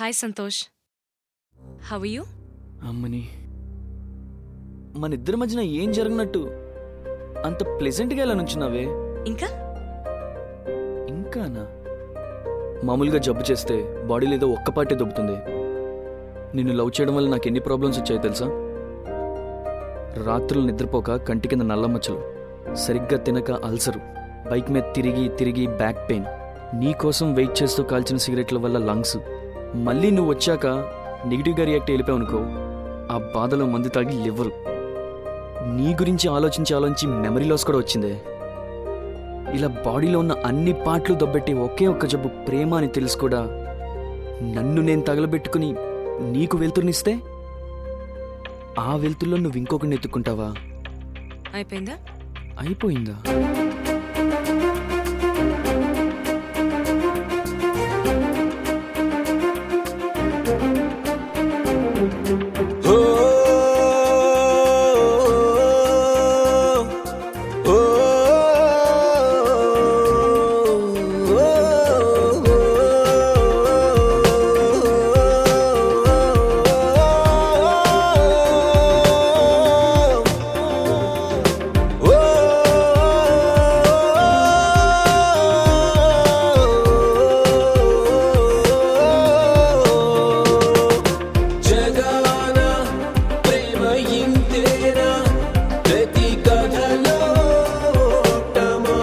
hi Santosh have you అమ్మని మన ఇద్దరి మధ్యన ఏం జరిగినట్టు అంత ప్లెజెంట్గా ఎలా నుంచున్నావే ఇంకా ఇంకానా మామూలుగా జబ్బు చేస్తే బాడీలో ఏదో ఒక్క పాటే దొబ్బుతుంది నిన్ను లవ్ చేయడం వల్ల నాకు ఎన్ని ప్రాబ్లమ్స్ వచ్చాయో తెలుసా రాత్రులు నిద్రపోక కంటి కింద నల్లమచ్చలు సరిగ్గా తినక అల్సరు బైక్ మీద తిరిగి తిరిగి బ్యాక్ పెయిన్ నీ కోసం వెయిట్ చేస్తూ కాల్చిన సిగరెట్ల వల్ల లంగ్స్ మళ్ళీ నువ్వు వచ్చాక నెగిటివ్గా రియాక్ట్ వెళ్ళిపోయావు అనుకో ఆ బాధలో మందు తాగి లివ్వరు నీ గురించి ఆలోచించి ఆలోచించి మెమరీ లాస్ కూడా వచ్చిందే ఇలా బాడీలో ఉన్న అన్ని పార్ట్లు దొబ్బెట్టి ఒకే ఒక్క జబ్బు ప్రేమ అని తెలుసు కూడా నన్ను నేను తగలబెట్టుకుని నీకు వెళ్తుర్నిస్తే ఆ వెళ్తుల్లో నువ్వు ఇంకొకరిని ఎత్తుకుంటావా అయిపోయిందా అయిపోయిందా జగాన ప్రేమ ఇంతేనా ప్రతి కథలో ఓటమా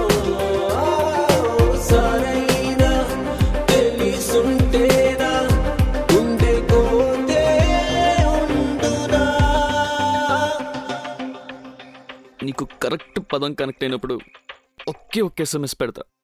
సరైన తెలిసుంటేనా గుండె కోతే ఉండునా నీకు కరెక్ట్ పదం కనెక్ట్ అయినప్పుడు ఒకే ఒక్క ఎస్ఎంఎస్ పెడతా